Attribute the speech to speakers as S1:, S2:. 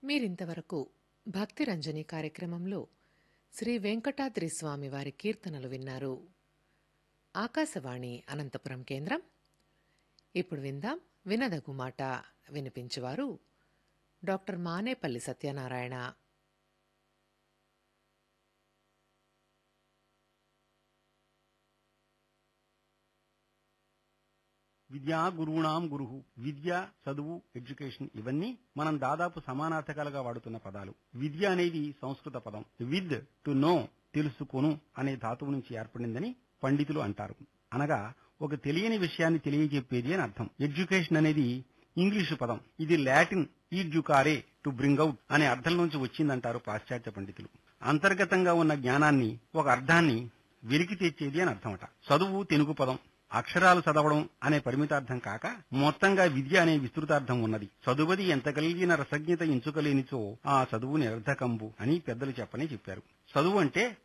S1: మీరింతవరకు భక్తి రంజని కార్యక్రమంలో శ్రీ వెంకటాద్రి స్వామి వారి కీర్తనలు విన్నారు ఆకాశవాణి అనంతపురం కేంద్రం ఇప్పుడు విందాం వినదగు మాట వినిపించువారు డాక్టర్ మానేపల్లి సత్యనారాయణ
S2: విద్యా గురువుణాం గురు విద్య చదువు ఎడ్యుకేషన్ ఇవన్నీ మనం దాదాపు సమానార్థకాలుగా వాడుతున్న పదాలు విద్య అనేది సంస్కృత పదం విద్ టు నో తెలుసుకొను అనే ధాతువు నుంచి ఏర్పడిందని పండితులు అంటారు అనగా ఒక తెలియని విషయాన్ని తెలియజెప్పేది అని అర్థం ఎడ్యుకేషన్ అనేది ఇంగ్లీషు పదం ఇది లాటిన్ ఈడ్యుకారే టు బ్రింగ్ అవుట్ అనే అర్థం నుంచి వచ్చిందంటారు పాశ్చాత్య పండితులు అంతర్గతంగా ఉన్న జ్ఞానాన్ని ఒక అర్థాన్ని వెలికి తెచ్చేది అని అర్థమట చదువు తెలుగు పదం అక్షరాలు చదవడం అనే పరిమితార్థం కాక మొత్తంగా విద్య అనే విస్తృతార్థం ఉన్నది చదువది ఎంత కలిగిన రసజ్ఞత ఎంచుకలేనిచో ఆ చదువు నిరర్ధకంబు అని పెద్దలు చెప్పని చెప్పారు చదువు అంటే